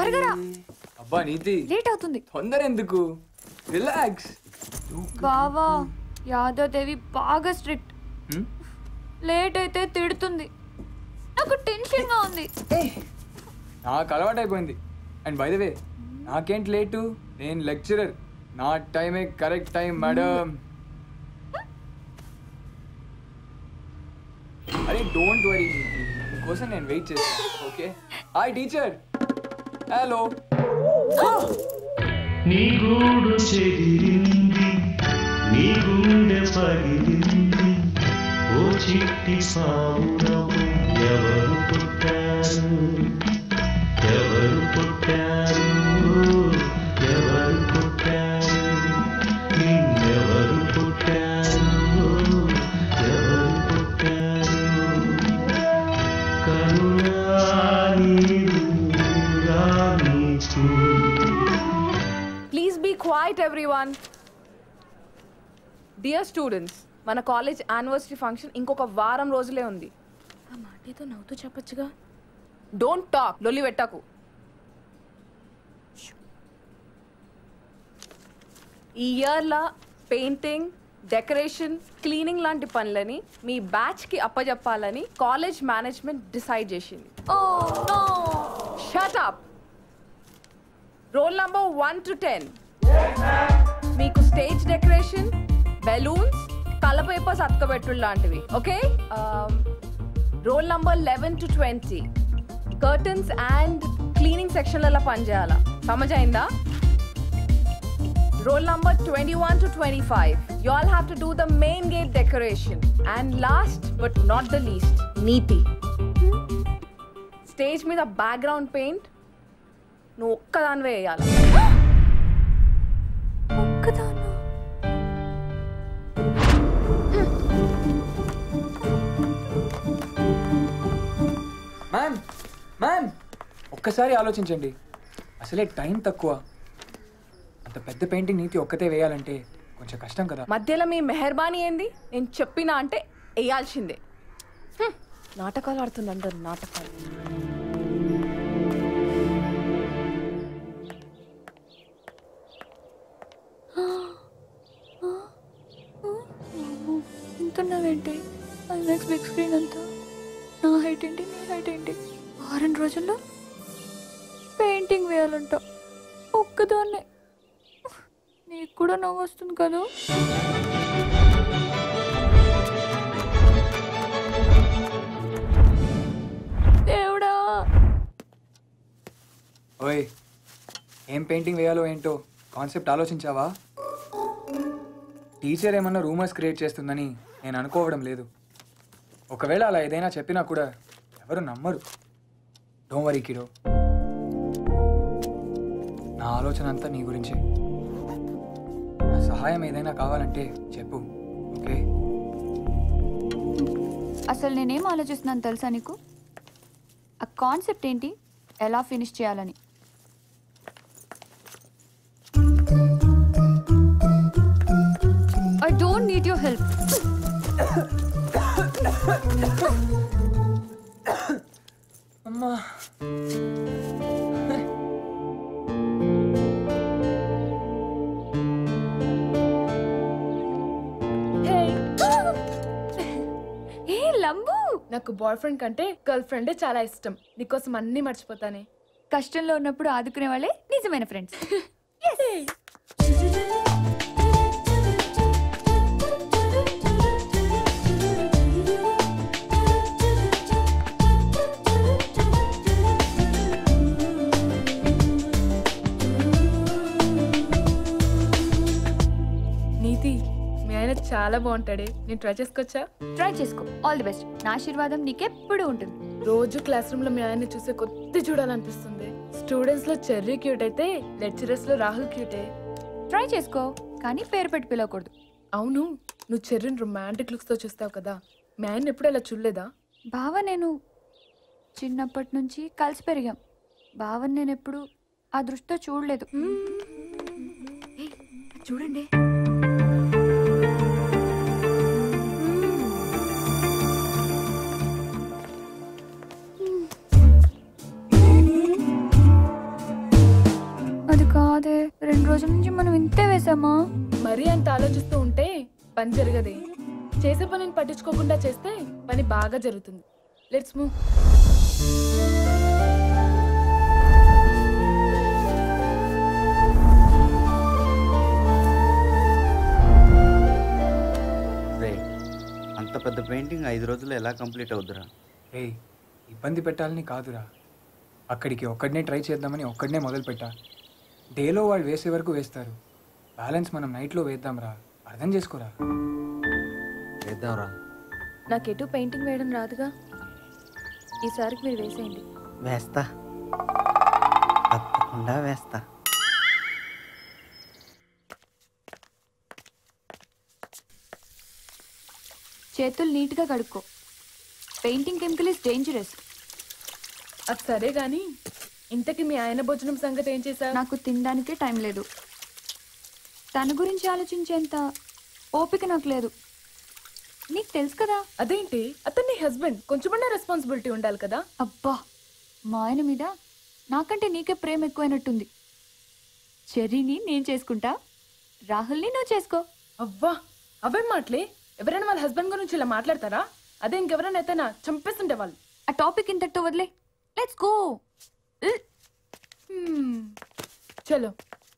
త్వరగా రా. అబ్బా నీతి లేట్ అవుతుంది తొందర ఎందుకు రిలాక్స్ బావా యాదాదేవి బాగా స్ట్రిక్ట్ లేట్ అయితే తిడుతుంది నాకు టెన్షన్ గా ఉంది నాకు అలవాటు అయిపోయింది అండ్ బై ద వే నాకేంటి లేటు నేను లెక్చరర్ నా టైమే కరెక్ట్ టైం మేడం అరే డోంట్ వరీ కోసం నేను వెయిట్ చేస్తాను ఓకే హాయ్ టీచర్ హలో నీ గూడు చెదిరింది నీ గుండె పగిలింది ఓ చిట్టి పావురం ఎవరు పుట్టారు ఎవరు పుట్టారు ఎవరు పుట్టారు నిన్నెవరు పుట్టారు ఎవరు పుట్టారు కరుణా నీరు రానీకు please be quiet everyone dear students మన కాలేజ్ యానివర్సరీ ఫంక్షన్ ఇంకొక వారం రోజులే ఉంది ఆ మాట ఏదో నవ్వుతూ చెప్పొచ్చుగా డోంట్ టాక్ లొల్లి పెట్టకు ఈ ఇయర్లా పెయింటింగ్ డెకరేషన్ క్లీనింగ్ లాంటి పనులని మీ బ్యాచ్కి అప్పజెప్పాలని కాలేజ్ మేనేజ్మెంట్ డిసైడ్ చేసింది oh no shut up roll number one to ten మీకు stage decoration balloons colour papers అతకబెట్టుడు లాంటివి okay roll number eleven to twenty curtains and cleaning సెక్షన్లలో పనిచేయాలా సమజైందా roll number twenty one to twenty five you all have to do the main gate decoration and last but not the least Neeti stage మీద background paint నువ్వు ఒక్కదానివే వేయాలి ఒక్కదానా ma'am ma'am ఒక్కసారి ఆలోచించండి అసలే టైం తక్కువ అంత పెద్ద పెయింటింగ్ నీతి ఒక్కతే వేయాలంటే కొంచెం కష్టం కదా మధ్యలో మీ మెహర్బానీ ఏంది నేను చెప్పినా అంటే వేయాల్సిందే హ్మ్. నాటకాలు ఆడుతుంది అందరు నాటకాలు ఇంతున్నావేంటి ఐమాక్స్ బిగ్ స్క్రీన్ అంతా నా హైట్ ఏంటి నీ హైట్ ఏంటి వారం రోజుల్లో పెయింటింగ్ వేయాలంట ఒక్కదాన్నే నీకు కూడా నవ్వు వస్తుంది కదా దేవుడా ఓయ్ ఏం పెయింటింగ్ వేయాలో ఏంటో కాన్సెప్ట్ ఆలోచించావా టీచర్ ఏమన్నా రూమర్స్ క్రియేట్ చేస్తుందని నేను అనుకోవడం లేదు ఒకవేళ అలా ఏదైనా చెప్పినా కూడా ఎవరు నమ్మరు డోం వరీ కిడో నా ఆలోచన అంతా నీ గురించే నా సహాయం ఏదైనా కావాలంటే చెప్పు ఓకే అసలు నేనేం ఆలోచిస్తున్నాను తెలుసా నీకు ఆ కాన్సెప్ట్ ఏంటి ఎలా ఫినిష్ చేయాలని I don't need your help అమ్మా ఏ లంబు నాకు బాయ్ ఫ్రెండ్ కంటే గర్ల్ ఫ్రెండే చాలా ఇష్టం నీకోసం అన్ని మర్చిపోతానే కష్టంలో ఉన్నప్పుడు ఆదుకునే వాళ్ళే నిజమైన ఫ్రెండ్స్ నీతి మీ ఆయన చాలా బాగుంటాడే నేను ట్రై చేసుకోవచ్చా ట్రై చేసుకో ఆల్ ది బెస్ట్ నా ఆశీర్వాదం నీకెప్పుడు ఉంటుంది రోజు క్లాస్ రూమ్ లో మీ ఆయన్ని చూసే కొద్ది చూడాలనిపిస్తుంది స్టూడెంట్స్ లో చెర్రీ క్యూట్ అయితే లెక్చరర్స్ లో రాహుల్ క్యూటే ట్రై చేసుకో కానీ పేరు పెట్టి పిలవకూడదు అవును నువ్వు చెర్రీని రొమాంటిక్ లుక్స్ తో చూస్తావు కదా మీ ఆయన ఎప్పుడు అలా చూడలేదా బావ నేను చిన్నప్పటి నుంచి కలిసి పెరిగాం బావని నేను ఎప్పుడు ఆ దృష్టితో చూడలేదు ఏయ్, అది చూడండి చేసామా మరీ అంత ఆలోచిస్తూ ఉంటే పని జరగదే చేసే పనిని పట్టించుకోకుండా చేస్తే పని బాగా జరుగుతుంది లెట్స్ మూవ్ రే అంత పెద్ద పెయింటింగ్ ఐదు రోజుల్లో ఎలా కంప్లీట్ అవుద్దిరా రేయ్ ఇబ్బంది పెట్టాలని కాదురా అక్కడికి ఒక్కడనే ట్రై చేద్దామని ఒక్కడనే మొదలు పెట్టా డేలో వాళ్ళు వేసే వరకు వేస్తారు బ్యాలెన్స్ మనం నైట్లో వేద్దాంరా అర్థం చేసుకోరా వేద్దాంరా నాకెటు పెయింటింగ్ వేయడం రాదుగా ఈసారికి మీరు వేసేయండి వేస్తా తప్పకుండా వేస్తా చేతులు నీట్గా కడుక్కో పెయింటింగ్ కెమికల్ ఇస్ డేంజరస్ అది సరే గాని ఇంతకి మీ ఆయన భోజనం సంగతి ఏం చేశావు నాకు తినడానికే టైం లేదు తన గురించి ఆలోచించేంత ఓపిక నాకు లేదు నీకు తెలుసు కదా అదేంటి అతన్ని హస్బెండ్ కొంచెమన్నా రెస్పాన్సిబిలిటీ ఉండాలి కదా అబ్బా మా ఆయన మీద నాకంటే నీకే ప్రేమ ఎక్కువైనట్టుంది చెర్రీని నేను చేసుకుంటా రాహుల్ని నువ్వు చేసుకో అవ్వా అవేం మాటలే ఎవరైనా వాళ్ళ హస్బెండ్ గురించి ఇలా మాట్లాడతారా అదే ఇంకెవరైనా అయితే చంపేస్తుంటే వాళ్ళు ఆ టాపిక్ ఇంతటితో వదిలే లెట్స్ గో చలో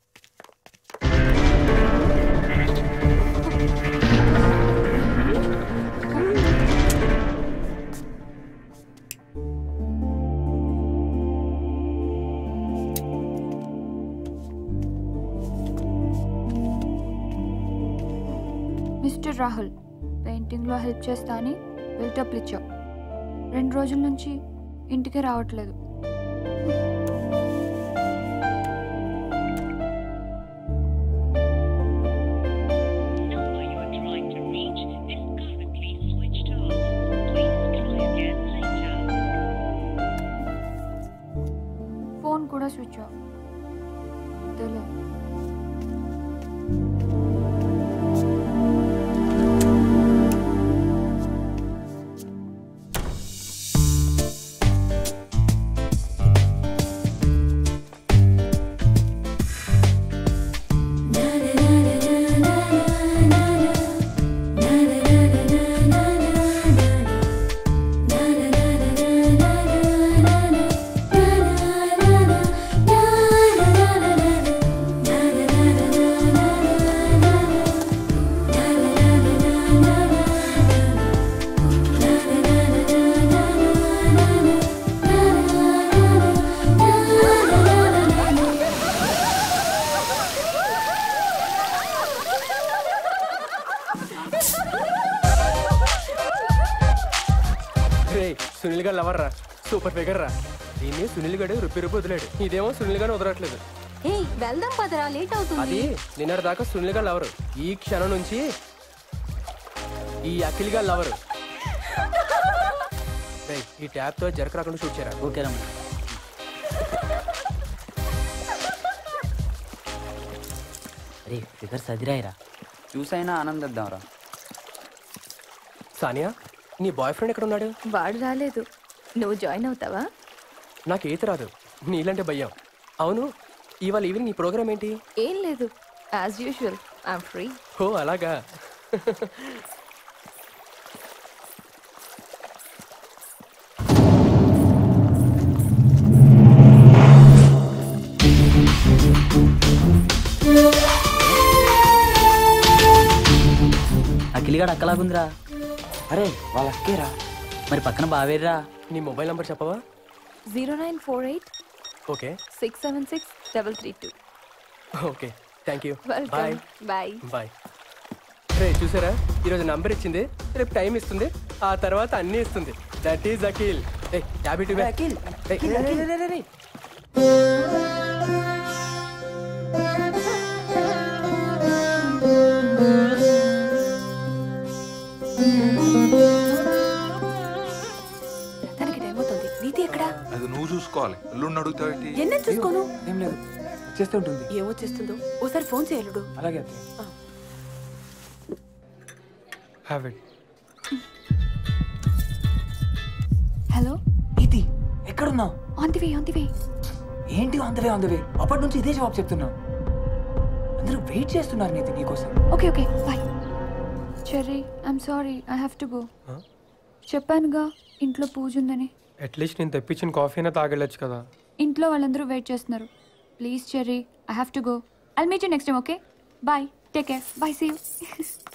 మిస్టర్ రాహుల్ పెయింటింగ్లో హెల్ప్ చేస్తా అని బిల్టప్లు ఇచ్చావు రెండు రోజుల నుంచి ఇంటికి రావట్లేదు number you are trying to reach is currently switched off. Please try again later. Phone కూడా స్విచ్ ఆఫ్ తెలియదు రే సునీల్ గారు లవర్ రా సూపర్ ఫిగర్ రా దీన్ని సునీల్ గడు రుప్పి రుప్పి వదిలేడు ఇదేమో సునీల్ గారు వదలట్లేదు ఏయ్ వెళ్దాం పదరా లేట్ అవుతుంది అది నిన్నటి దాకా సునీల్ గారు లవరు ఈ క్షణం నుంచి ఈ అఖిల్ గారు లవరు రేయ్, ఈ ట్యాప్ తో జరక రాకుండా షూట్ చేయరా ఓకే రమ్మ రే ఫిగర్ సదిరాయిరా చూసైనా ఆనందిద్దాంరా సానియా నీ బాయ్ ఫ్రెండ్ ఎక్కడ ఉన్నాడు వాడు రాలేదు నువ్వు జాయిన్ అవుతావా నాకు ఈత రాదు నీళ్ళంటే భయం అవును ఇవాళ ఈవినింగ్ నీ ప్రోగ్రామ్ ఏంటి ఏం లేదు యాజ్ యూజువల్ ఐఎమ్ ఫ్రీ ఓ అలాగా అఖిలిగాడు అక్కలాగుందిరా అరే వాళ్ళ అక్కేరా మరి పక్కన బావేర్రా నీ మొబైల్ నంబర్ చెప్పవా zero nine four eight okay six seven six double three two okay thank you bye welcome bye bye రే చూసారా ఈరోజు నంబర్ ఇచ్చింది రేపు టైం ఇస్తుంది ఆ తర్వాత అన్నీ ఇస్తుంది దట్ ఈజ్ అఖిల్ ఏ యాభై టూ అఖిల్ తనకి టైం అవుతుంది నీతి ఎక్కడ అది నువ్వు చూసుకోవాలి ఎల్లుండి అడుగుతావేంటి ఎన్న చూసుకోను ఏం లేదు వచ్చేస్తూ ఉంటుంది ఏమొచ్చేస్తుందో ఓసారి ఫోన్ చేయలుడు అలాగే అత్తయ్య హ్యావ్ ఇట్ హలో ఇది ఎక్కడున్నావు on the way on the way ఏంటి on the way on the way అప్పటి నుంచి ఇదే జవాబు చెప్తున్నా వాళ్ళందరూ వెయిట్ చేస్తున్నారు నీతి నీకోసం okay okay bye Cherry I'm sorry I have to go చెప్పానుగా ఇంట్లో పూజ ఉందని అట్లీస్ట్ నేను తెప్పించిన కాఫీ అయినా తాగెళ్ళొచ్చు కదా ఇంట్లో వాళ్ళందరూ వెయిట్ చేస్తున్నారు please Cherry I have to go I'll meet you next time okay bye take care bye see you